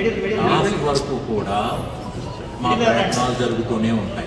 Last వరకు కూడా మా ప్రయత్నాలు జరుగుతూనే ఉంటాయి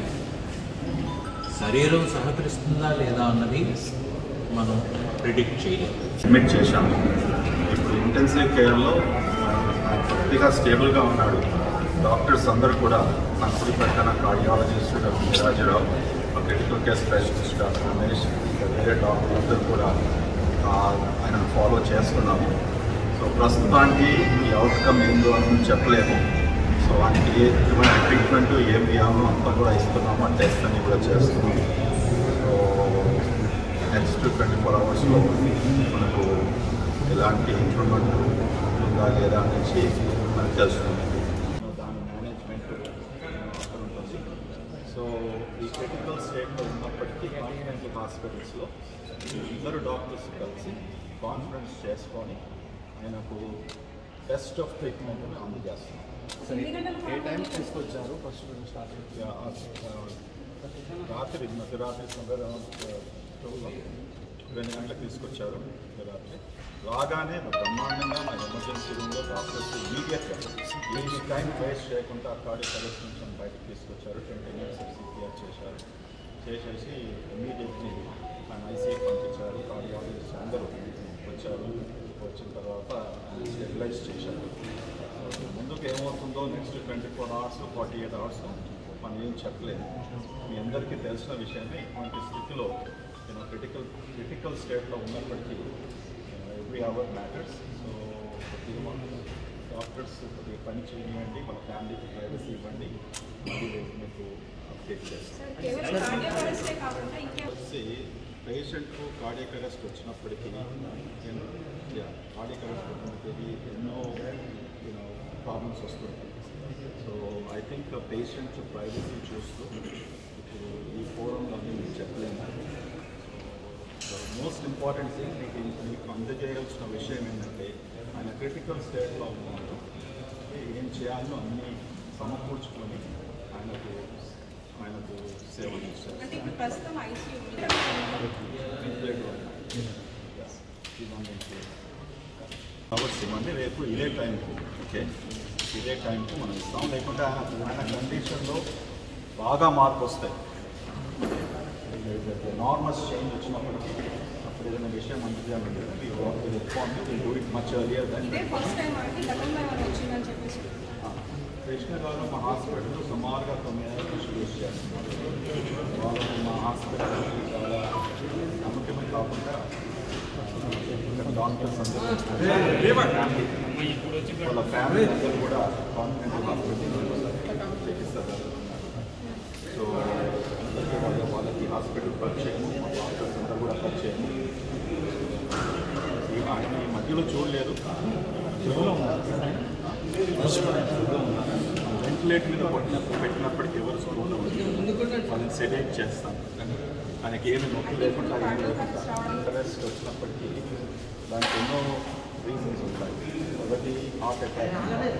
శరీరం సహకరిస్తుందా లేదా అన్నది మనం ప్రిడిక్ట్ చేయలేము అడ్మిట్ చేశాము ఇప్పుడు ఇంటెన్సివ్ కేర్లో పూర్తిగా స్టేబుల్గా ఉన్నాడు డాక్టర్స్ అందరూ కూడా నా కుడి పక్కన cardiologist doctor Nirajarao critical care specialist doctor Ramesh ఇంకా వేరే డాక్టర్ అందరూ కూడా ఆ, ఆయనను ఫాలో చేస్తున్నాము సో ప్రస్తుతానికి ఈ అవుట్కమ్ ఏందో అని చెప్పలేము సో ఆయనకి ఏ ఎటువంటి ట్రీట్మెంట్ ఏం ఇవ్వాలో అంతా కూడా ఇస్తున్నాము ఆ టెస్ట్ అన్ని కూడా చేస్తున్నాము సో నెక్స్ట్ ట్వంటీ ఫోర్ అవర్స్లో మనకు ఎలాంటి ఇంప్రూవ్మెంట్ ఉందా లేదా అనేసి మనకు తెలుస్తుంది దాని మేనేజ్మెంట్ అక్కడ ఉంటుంది సో ఈ క్రిటికల్ స్టేట్లో ఉన్నప్పటికీ కాన్ఫిడెంట్ హాస్పిటల్స్లో ఇద్దరు డాక్టర్స్ కలిసి కాన్ఫరెన్స్ చేసుకొని ఆయనకు బెస్ట్ ఆఫ్ ట్రీట్మెంట్ని అందజేస్తున్నాం ఏ టైం తీసుకొచ్చారు ఫస్ట్ స్టార్ట్ యా, ఆ, ఆ, రాత్రి మధ్యరాత్రి somewhere around, uh, twelve, రెండు గంటలకు తీసుకొచ్చారు మధ్యరాత్రి రాగానే బ్రహ్మాండంగా మా ఎమర్జెన్సీ రూమ్లో డాక్టర్స్ ఇమీడియట్గా ఏ టైం వేస్ట్ చేయకుండా కార్డియక్ అరెస్ట్ నుంచి బయటకు తీసుకొచ్చారు ట్వంటీ మినిట్స్ సిపిఆర్ చేశారు చేసేసి ఇమీడియట్లీ ఆయన ఐసీఐ పంపించారు కార్డియాలజిస్ట్ అందరూ వచ్చారు వచ్చిన తర్వాత స్టెబిలైజ్ చేశారు సో ముందుకు ఏమవుతుందో next twenty four hours forty eight hours మనం ఏం చెప్పలేదు మీ అందరికీ తెలిసిన విషయమే ఇటువంటి స్థితిలో నేను క్రిటికల్ క్రిటికల్ స్టేట్లో ఉన్నప్పటికీ ఎవ్రీ అవర్ మ్యాటర్స్ సో కొద్దిగా డాక్టర్స్ కొద్దిగా పని చేయండి మన ఫ్యామిలీకి ప్రైవసీ ఇవ్వండి మళ్ళీ రేపు మీకు అప్డేట్ చేస్తాం కేవలం కార్డియాక్ అరెస్టే కాకుండా ఇంకే వచ్చి పేషెంట్కు కార్డియక్ అరెస్ట్ వచ్చినప్పటికీ కార్డియక్ అరెస్ట్ వచ్చినప్పటికీ ఎన్నో యూనో ప్రాబ్లమ్స్ వస్తుంటాయి so I think patient privacy చూస్తూ ఇప్పుడు ఈ ఫోరంలో నేను చెప్పలేను సో మోస్ట్ ఇంపార్టెంట్ థింగ్ మీకు మీకు అందజేయాల్సిన విషయం ఏంటంటే ఆయన క్రిటికల్ స్టేట్లో ఉన్నప్పుడు ఏం చేయాలో అన్నీ సమకూర్చుకొని ఆయనకు ఆయనకు సేవలు చేస్తారు అంటే ఇప్పుడు ప్రస్తుతం ఐసీయూ అవర్స్ ఇవ్వండి రేపు ఇదే టైంకు ఓకే ఇదే టైంకు మనం ఇస్తాం లేకుంటే ఆయన ఆయన కండిషన్లో బాగా మార్పు వస్తాయి నార్మల్స్ చేంజ్ వచ్చినప్పటికీ అప్పుడు ఏదైనా విషయం అందజేయాలంటే do it much earlier then ఇదే ఫస్ట్ టైం అంటే గతంలో ఏమైనా వచ్చిందని చెప్పేసి కృష్ణ గారు మా హాస్పిటల్ సుమారుగా తొమ్మిది ఏళ్ళ నుంచి యూజ్ చేస్తున్నారు వాళ్ళు మా హాస్పిటల్ చాలా నమ్మకమే కాకుండా ఇక్కడ డాక్టర్స్ అందరూ ఫ్యామిలీ వాళ్ళ ఫ్యామిలీ అందరూ కూడా కాన్ఫిడెంట్ హాస్పిటల్ చికిత్స జరుగుతున్నారు సో అందరికీ వాళ్ళ వాళ్ళకి హాస్పిటల్ పరిచయము మా డాక్టర్స్ అందరూ కూడా పరిచయము ఈ ఆయన ఈ మధ్యలో చూడలేదు చెవులో వెంటిలేట్ మీద పట్టినప్పుడు పెట్టినప్పటికీ ఎవరు స్కూల్లో వాళ్ళని సెడేట్ చేస్తాం ఆయనకి ఏమి నొప్పి లేకుండా ఏమి లేకుండా అరెస్ట్ వచ్చినప్పటికీ దానికి ఎన్నో రీజన్స్ ఉంటాయి ఒకటి హార్ట్ అటాక్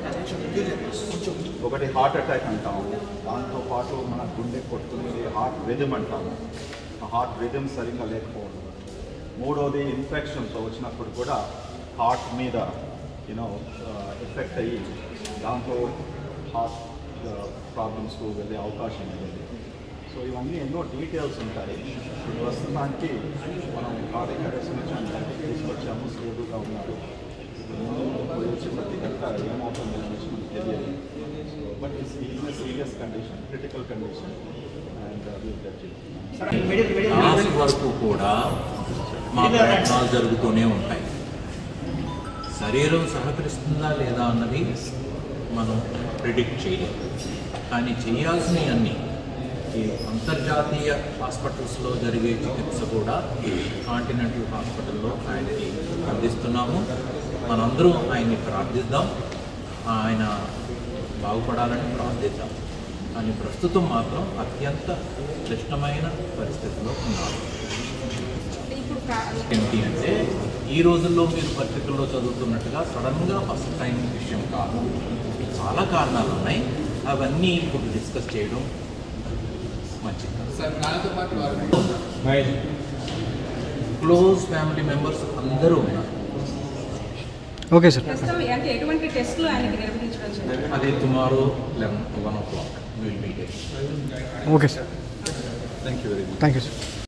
ఒకటి హార్ట్ అటాక్ అంటాము దాంతో పాటు మన గుండె కొట్టుకునేది హార్ట్ రిథమ్ అంటాము ఆ హార్ట్ రిథమ్ సరిగ్గా లేకపోవడం మూడోది ఇన్ఫెక్షన్తో వచ్చినప్పుడు కూడా హార్ట్ మీద యూనో ఎఫెక్ట్ అయ్యి దాంతో హార్ట్ ప్రాబ్లమ్స్కు వెళ్ళే అవకాశం ఉంది సో ఇవన్నీ ఎన్నో డీటెయిల్స్ ఉంటాయి ప్రస్తుతానికి మనం కార్డియక్ అరెస్ట్ నుంచి అందరికీ తీసుకొచ్చాము స్టేబుల్గా ఉన్నారు ఇప్పుడు ముందు పోయి వచ్చి ప్రతి గంట ఏమవుతుంది అనేసి మనకు తెలియదు so but it's is serious condition critical condition and last వరకు కూడా మా ప్రయత్నాలు జరుగుతూనే ఉంటాయి శరీరం సహకరిస్తుందా లేదా అన్నది మనం ప్రిడిక్ట్ చేయలేము కానీ చేయాల్సినవి అన్నీ ఈ అంతర్జాతీయ హాస్పిటల్స్లో జరిగే చికిత్స కూడా కాంటినెంటల్ హాస్పిటల్లో ఆయనకి అందిస్తున్నాము మనందరం ఆయన్ని ప్రార్థిద్దాం ఆయన బాగుపడాలని ప్రార్థిద్దాం కానీ ప్రస్తుతం మాత్రం అత్యంత క్లిష్టమైన పరిస్థితిలో ఉన్నారు ఇప్పుడు కా- ఏంటి అంటే ఈ రోజుల్లో మీరు పత్రికల్లో చదువుతున్నట్టుగా సడన్గా ఫస్ట్ టైం విషయం కాదు చాలా కారణాలు ఉన్నాయి అవన్నీ ఇప్పుడు డిస్కస్ చేయడం మంచిది కాదు. సార్ నాతో పాటు వారు క్లోజ్ ఫ్యామిలీ మెంబర్స్ అందరూ ఉన్నారు ఓకే సార్ ప్రస్తుతం అంటే ఎటువంటి టెస్టులు ఆయనకి నిర్వహించడం జరిగింది అది tomorrow eleven one o'clock will be day okay sir thank you very much thank you sir